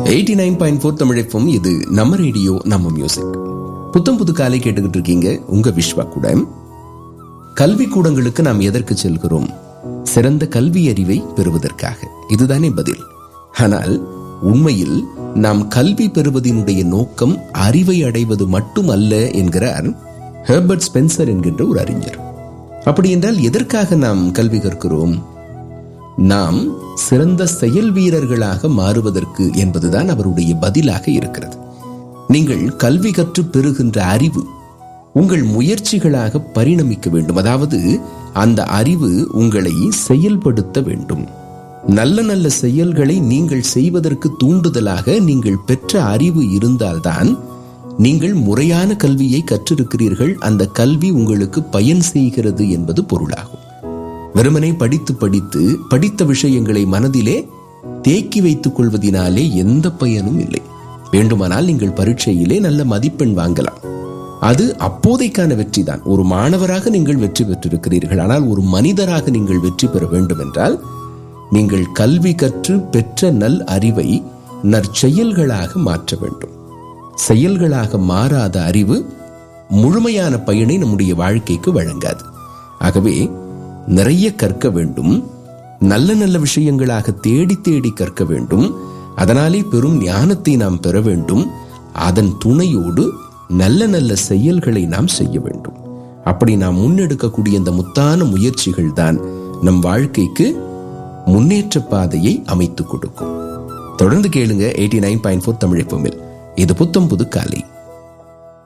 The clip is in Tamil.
எயிட்டி நைன் பாயிண்ட் ஃபோர் தமிழப்பம் இது நம்ம ரேடியோ நம்ம மியூசிக் புத்தம் புது காலை கேட்டுக்கிட்டு இருக்கீங்க உங்க விஸ்வா கூட கல்வி கூடங்களுக்கு நாம் எதற்கு செல்கிறோம் சிறந்த கல்வி அறிவை பெறுவதற்காக இதுதானே பதில் ஆனால் உண்மையில் நாம் கல்வி பெறுவதனுடைய நோக்கம் அறிவை அடைவது மட்டும் அல்ல என்கிறார் ஹெர்பர்ட் ஸ்பென்சர் என்கின்ற ஒரு அறிஞர் அப்படி என்றால் எதற்காக நாம் கல்வி கற்கிறோம் நாம் சிறந்த செயல் வீரர்களாக மாறுவதற்கு என்பதுதான் அவருடைய பதிலாக இருக்கிறது நீங்கள் கல்வி கற்று பெறுகின்ற அறிவு உங்கள் முயற்சிகளாக பரிணமிக்க வேண்டும் அதாவது அந்த அறிவு உங்களை செயல்படுத்த வேண்டும் நல்ல நல்ல செயல்களை நீங்கள் செய்வதற்கு தூண்டுதலாக நீங்கள் பெற்ற அறிவு இருந்தால்தான் நீங்கள் முறையான கல்வியை கற்றிருக்கிறீர்கள் அந்த கல்வி உங்களுக்கு பயன் செய்கிறது என்பது பொருளாகும் வெறுமனே படித்து படித்து படித்த விஷயங்களை மனதிலே தேக்கி வைத்துக் கொள்வதினாலே எந்த பயனும் இல்லை வேண்டுமானால் நீங்கள் பரீட்சையிலே நல்ல மதிப்பெண் வாங்கலாம் அது அப்போதைக்கான வெற்றி தான் ஒரு மாணவராக நீங்கள் வெற்றி பெற்றிருக்கிறீர்கள் ஆனால் ஒரு மனிதராக நீங்கள் வெற்றி பெற வேண்டும் என்றால் நீங்கள் கல்வி கற்று பெற்ற நல் அறிவை நற்செயல்களாக மாற்ற வேண்டும் செயல்களாக மாறாத அறிவு முழுமையான பயனை நம்முடைய வாழ்க்கைக்கு வழங்காது ஆகவே நிறைய கற்க வேண்டும் நல்ல நல்ல விஷயங்களாக தேடி தேடி கற்க வேண்டும் அதனாலே பெரும் ஞானத்தை நாம் பெற வேண்டும் அதன் துணையோடு நல்ல நல்ல செயல்களை நாம் செய்ய வேண்டும் அப்படி நாம் முன்னெடுக்கக்கூடிய இந்த முத்தான முயற்சிகள் தான் நம் வாழ்க்கைக்கு முன்னேற்ற பாதையை அமைத்துக் கொடுக்கும் தொடர்ந்து கேளுங்க eighty nine point four Tamil இது புத்தம் புது காலை